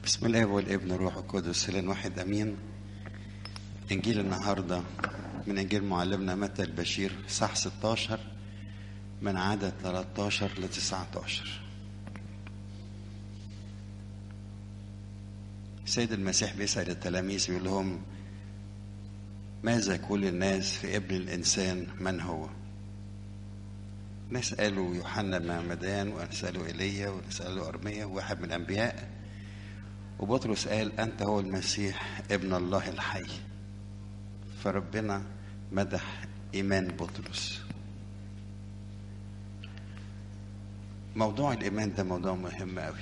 بسم الله والابن والروح القدس الان واحد امين انجيل النهارده من انجيل معلمنا متى البشير صح 16 من عدد 13 ل 19 سيد المسيح بيسأل التلاميذ بيقول لهم ماذا يقول الناس في ابن الإنسان من هو نسأله يوحنا المعمدان ونسأله إيليا ونسأله أرميا وواحد من الأنبياء وبطرس قال أنت هو المسيح ابن الله الحي فربنا مدح إيمان بطرس موضوع الإيمان ده موضوع مهم أوي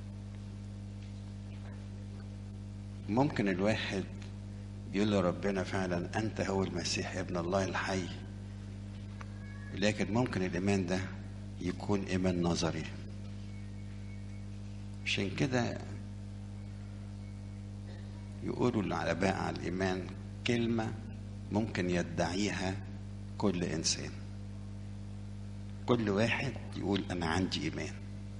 ممكن الواحد يقول لربنا فعلا أنت هو المسيح ابن الله الحي لكن ممكن الإيمان ده يكون إيمان نظري عشان كده يقولوا العلماء على الإيمان كلمة ممكن يدعيها كل إنسان كل واحد يقول أنا عندي إيمان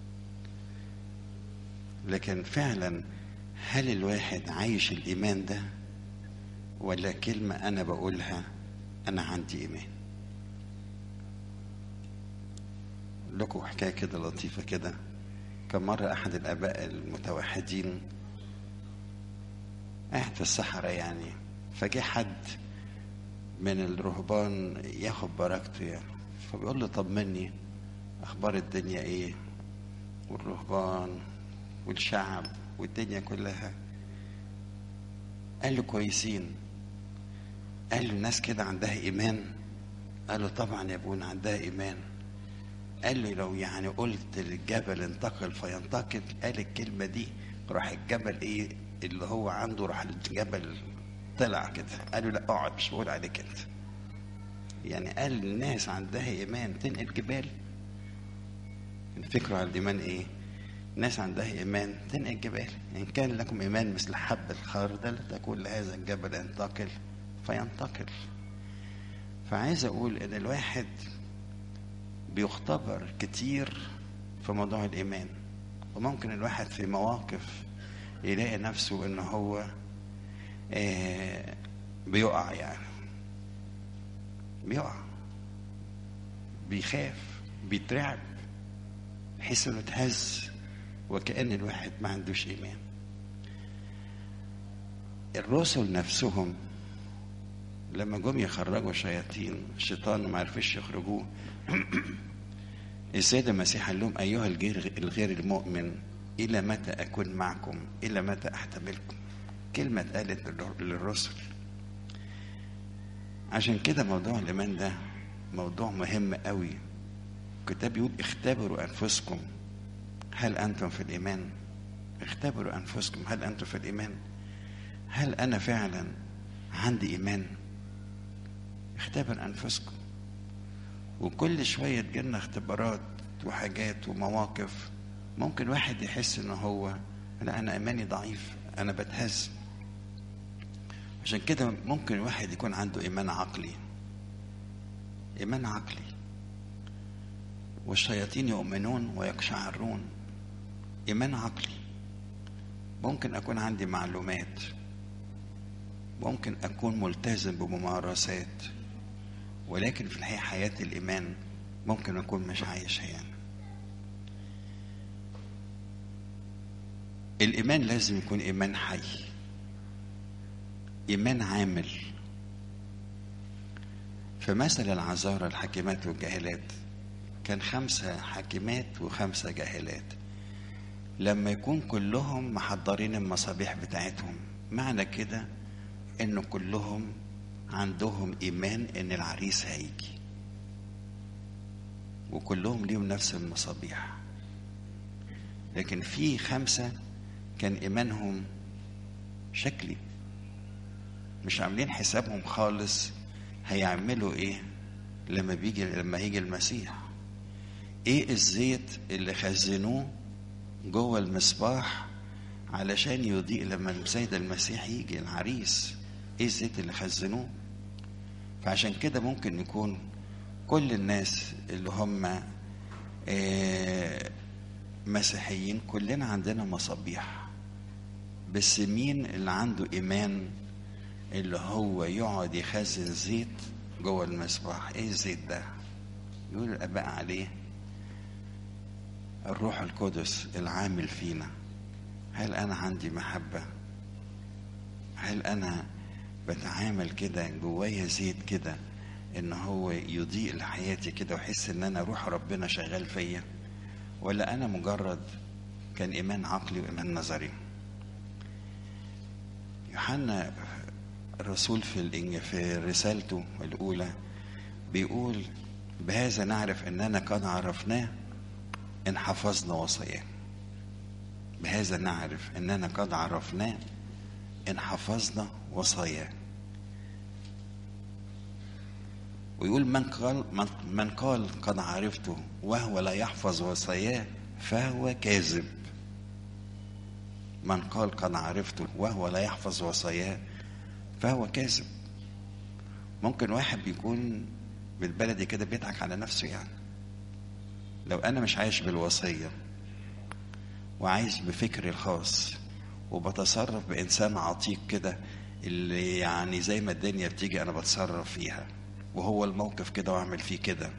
لكن فعلا هل الواحد عايش الإيمان ده ولا كلمة أنا بقولها أنا عندي إيمان لكم حكاية كده لطيفة كده كان مرة أحد الآباء المتوحدين قاعد في الصحراء يعني فجه حد من الرهبان ياخد بركته يعني فبيقول له طمني أخبار الدنيا إيه والرهبان والشعب والدنيا كلها قال له كويسين قال له الناس كده عندها إيمان قال له طبعا يا ابونا عندها إيمان قال لي لو يعني قلت للجبل انتقل فينتقل قال الكلمة دي راح الجبل ايه اللي هو عنده راح الجبل طلع كده قال له لا اقعد مش بقول عليك انت يعني قال الناس عندها ايمان تنقل جبال الفكرة على الايمان ايه الناس عندها ايمان تنقل جبال ان كان لكم ايمان مثل حب الخردل تقول لهذا الجبل انتقل فينتقل فعايز اقول ان الواحد بيختبر كتير في موضوع الإيمان وممكن الواحد في مواقف يلاقي نفسه إن هو آه بيقع يعني بيقع بيخاف بيترعب بحيث إنه اتهز وكأن الواحد ما عندوش إيمان الرسل نفسهم لما جم يخرجوا شياطين الشيطان ما عرفش يخرجوه السيد المسيح قال لهم أيها الغير الغير المؤمن إلى متى أكون معكم إلى متى أحتملكم كلمة اتقالت للرسل عشان كده موضوع الإيمان ده موضوع مهم قوي الكتاب بيقول اختبروا أنفسكم هل أنتم في الإيمان اختبروا أنفسكم هل أنتم في الإيمان هل أنا فعلا عندي إيمان اختبر أنفسكم وكل شوية تجيلنا اختبارات وحاجات ومواقف ممكن واحد يحس ان هو لا انا ايماني ضعيف انا بتهز عشان كده ممكن واحد يكون عنده ايمان عقلي ايمان عقلي والشياطين يؤمنون ويقشعرون ايمان عقلي ممكن اكون عندي معلومات ممكن اكون ملتزم بممارسات ولكن في الحقيقة حياة الإيمان ممكن أكون مش عايشها يعني الإيمان لازم يكون إيمان حي إيمان عامل فمثل العذارى الحاكمات والجاهلات كان خمسة حاكمات وخمسة جاهلات لما يكون كلهم محضرين المصابيح بتاعتهم معنى كده إنه كلهم عندهم ايمان ان العريس هيجي وكلهم ليهم نفس المصابيح لكن في خمسة كان ايمانهم شكلي مش عاملين حسابهم خالص هيعملوا ايه لما بيجي لما يجي المسيح ايه الزيت اللي خزنوه جوه المصباح علشان يضيء لما السيد المسيح يجي العريس ايه الزيت اللي خزنوه فعشان كده ممكن يكون كل الناس اللي هم مسيحيين كلنا عندنا مصابيح بس مين اللي عنده ايمان اللي هو يقعد يخزن زيت جوه المصباح ايه الزيت ده يقول الاباء عليه الروح القدس العامل فينا هل انا عندي محبه هل انا بتعامل كده جوايا زيت كده ان هو يضيء لحياتي كده واحس ان انا روح ربنا شغال فيا ولا انا مجرد كان ايمان عقلي وايمان نظري يوحنا الرسول في الإنج- في رسالته الاولى بيقول بهذا نعرف اننا قد عرفناه ان حفظنا وصاياه بهذا نعرف اننا قد عرفناه ان حفظنا وصاياه ويقول من قال من, من قال قد عرفته وهو لا يحفظ وصاياه فهو كاذب من قال قد عرفته وهو لا يحفظ وصاياه فهو كاذب ممكن واحد بيكون بالبلدي كده بيضحك على نفسه يعني لو انا مش عايش بالوصيه وعايش بفكري الخاص وبتصرف بانسان عتيق كده اللي يعني زي ما الدنيا بتيجي انا بتصرف فيها وهو الموقف كده واعمل فيه كده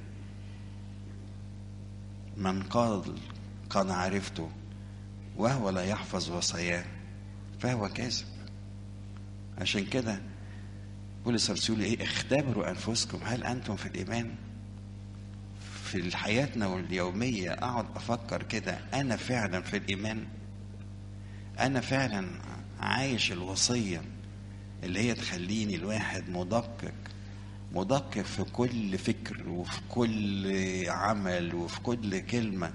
من قال قد عرفته وهو لا يحفظ وصاياه فهو كاذب عشان كده بولس الرسول ايه اختبروا انفسكم هل انتم في الايمان في حياتنا اليوميه اقعد افكر كده انا فعلا في الايمان انا فعلا عايش الوصيه اللي هي تخليني الواحد مدقق مدقق في كل فكر وفي كل عمل وفي كل كلمه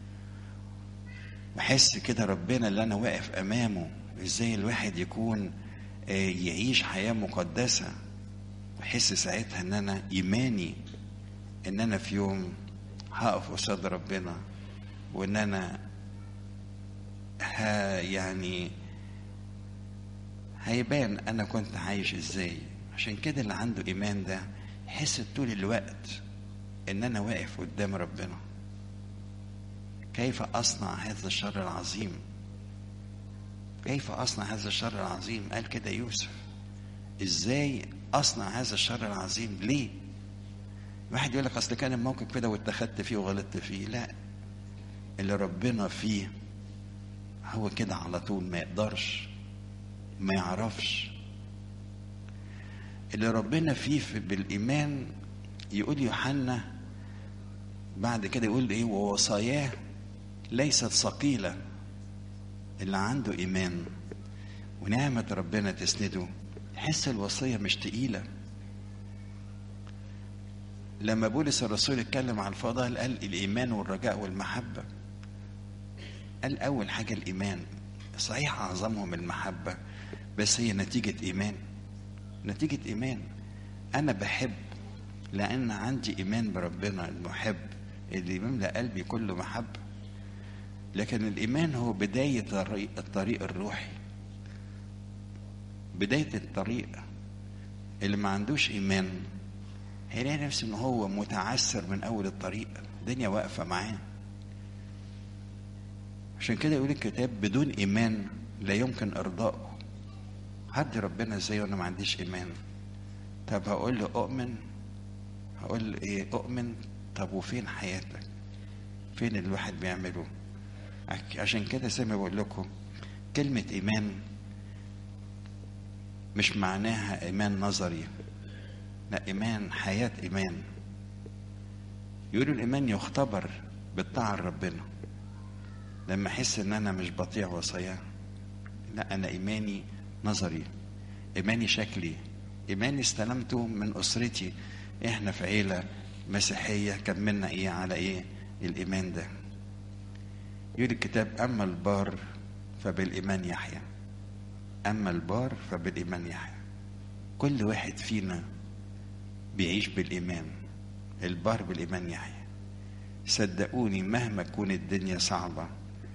بحس كده ربنا اللي انا واقف امامه ازاي الواحد يكون آه، يعيش حياه مقدسه واحس ساعتها ان انا ايماني ان انا في يوم هقف قصاد ربنا وان انا ها يعني هيبان انا كنت عايش ازاي عشان كده اللي عنده ايمان ده يحس طول الوقت ان انا واقف قدام ربنا كيف اصنع هذا الشر العظيم كيف اصنع هذا الشر العظيم قال كده يوسف ازاي اصنع هذا الشر العظيم ليه واحد يقول لك اصل كان الموقف كده واتخذت فيه وغلطت فيه لا اللي ربنا فيه هو كده على طول ما يقدرش ما يعرفش اللي ربنا فيه في بالايمان يقول يوحنا بعد كده يقول ايه ووصاياه ليست ثقيله اللي عنده ايمان ونعمه ربنا تسنده يحس الوصيه مش تقيله لما بولس الرسول اتكلم عن الفضائل قال الايمان والرجاء والمحبه قال اول حاجه الايمان صحيح اعظمهم المحبه بس هي نتيجه ايمان نتيجه ايمان انا بحب لان عندي ايمان بربنا المحب اللي بيملى قلبي كله محبه لكن الايمان هو بدايه الطريق, الطريق الروحي بدايه الطريق اللي ما عندوش ايمان هيلاقي نفسه ان هو متعسر من اول الطريق الدنيا واقفه معاه عشان كده يقول الكتاب بدون ايمان لا يمكن ارضائه هدي ربنا ازاي وانا ما عنديش ايمان طب هقول له اؤمن هقول له ايه اؤمن طب وفين حياتك فين الواحد بيعمله عشان كده زي ما بقول لكم كلمة إيمان مش معناها إيمان نظري لا إيمان حياة إيمان يقولوا الإيمان يختبر بالطاعة لربنا لما أحس إن أنا مش بطيع وصاياه لا أنا إيماني نظري إيماني شكلي إيماني استلمته من أسرتي إحنا في عيلة مسيحية كملنا إيه على إيه الإيمان ده يقول الكتاب أما البار فبالإيمان يحيى أما البار فبالإيمان يحيى كل واحد فينا بيعيش بالإيمان البار بالإيمان يحيى صدقوني مهما تكون الدنيا صعبة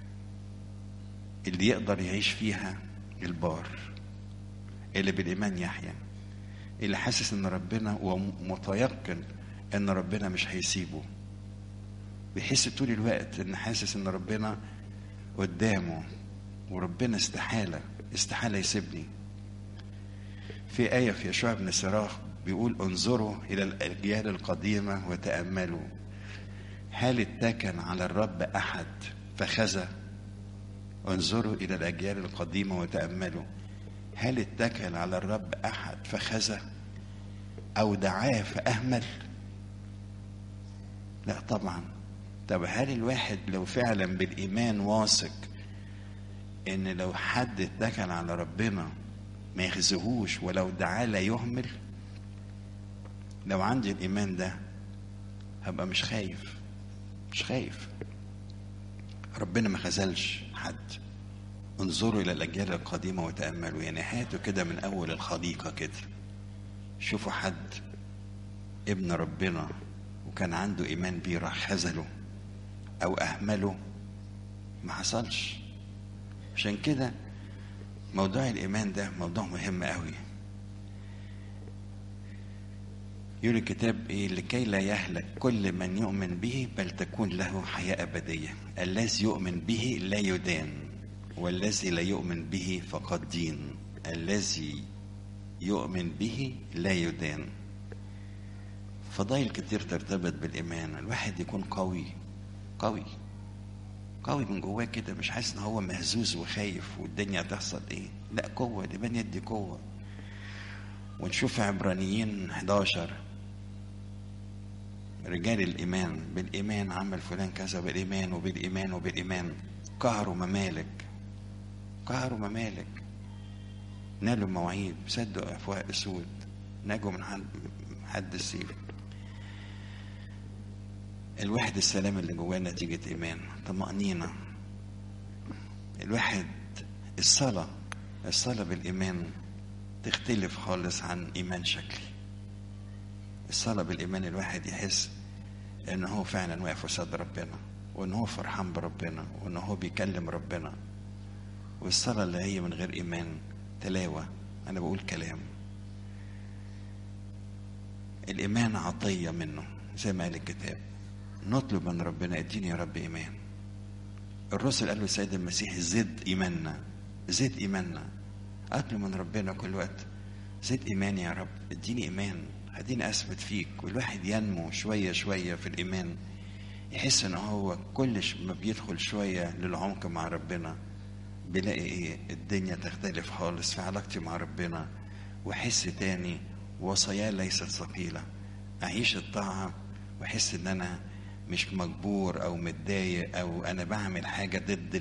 اللي يقدر يعيش فيها البار اللي بالإيمان يحيى اللي حاسس إن ربنا ومتيقن إن ربنا مش هيسيبه بيحس طول الوقت إن حاسس إن ربنا قدامه وربنا استحالة استحالة يسيبني في آية في يشوع بن سراخ بيقول انظروا إلى الأجيال القديمة وتأملوا هل اتكل على الرب أحد فخزى انظروا إلى الأجيال القديمة وتأملوا هل اتكل على الرب أحد فخزى أو دعاه فأهمل لا طبعا طب هل الواحد لو فعلا بالإيمان واثق إن لو حد اتكل على ربنا ما يخزهوش ولو دعاه لا يهمل لو عندي الإيمان ده هبقى مش خايف مش خايف ربنا ما خذلش حد انظروا إلى الأجيال القديمة وتأملوا يعني هاتوا كده من أول الخليقة كده شوفوا حد ابن ربنا وكان عنده إيمان بيه راح خذله أو أهمله ما حصلش عشان كده موضوع الإيمان ده موضوع مهم قوي يقول الكتاب إيه لكي لا يهلك كل من يؤمن به بل تكون له حياة أبدية الذي يؤمن به لا يدان والذي لا يؤمن به فقد دين الذي يؤمن به لا يدان فضائل كتير ترتبط بالإيمان الواحد يكون قوي قوي قوي من جواه كده مش حاسس ان هو مهزوز وخايف والدنيا هتحصل ايه لا قوة الإيمان يدي قوة ونشوف عبرانيين 11 رجال الإيمان بالإيمان عمل فلان كذا بالإيمان وبالإيمان وبالإيمان قهروا ممالك قهروا ممالك نالوا مواعيد سدوا أفواه أسود نجوا من حد حد السيف الواحد السلام اللي جواه نتيجة إيمان طمأنينة الواحد الصلاة الصلاة بالإيمان تختلف خالص عن إيمان شكلي الصلاة بالإيمان الواحد يحس إن هو فعلا واقف قصاد ربنا وإن هو فرحان بربنا وإن هو بيكلم ربنا والصلاة اللي هي من غير إيمان تلاوة أنا بقول كلام الإيمان عطية منه زي ما قال الكتاب نطلب من ربنا اديني يا رب إيمان الرسل قالوا السيد المسيح زد إيماننا زد إيماننا أطلب من ربنا كل وقت زد إيماني يا رب اديني إيمان اديني أثبت فيك والواحد ينمو شوية شوية في الإيمان يحس إن هو كل ما بيدخل شوية للعمق مع ربنا بلاقي إيه الدنيا تختلف خالص في علاقتي مع ربنا وأحس تاني وصاياه ليست ثقيلة أعيش الطاعة وأحس إن أنا مش مجبور أو متضايق أو أنا بعمل حاجة ضد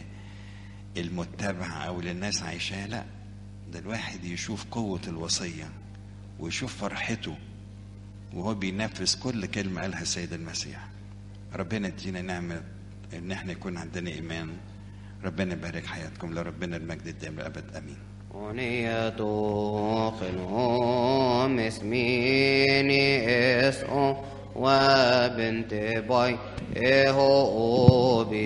المتبع أو للناس عايشاها لا ده الواحد يشوف قوة الوصية ويشوف فرحته وهو بينفذ كل كلمة قالها السيد المسيح ربنا يدينا نعمة إن احنا يكون عندنا إيمان ربنا يبارك حياتكم لربنا المجد الدائم للأبد آمين ونية خلهم اسميني اسقو وبنت باي اهو بي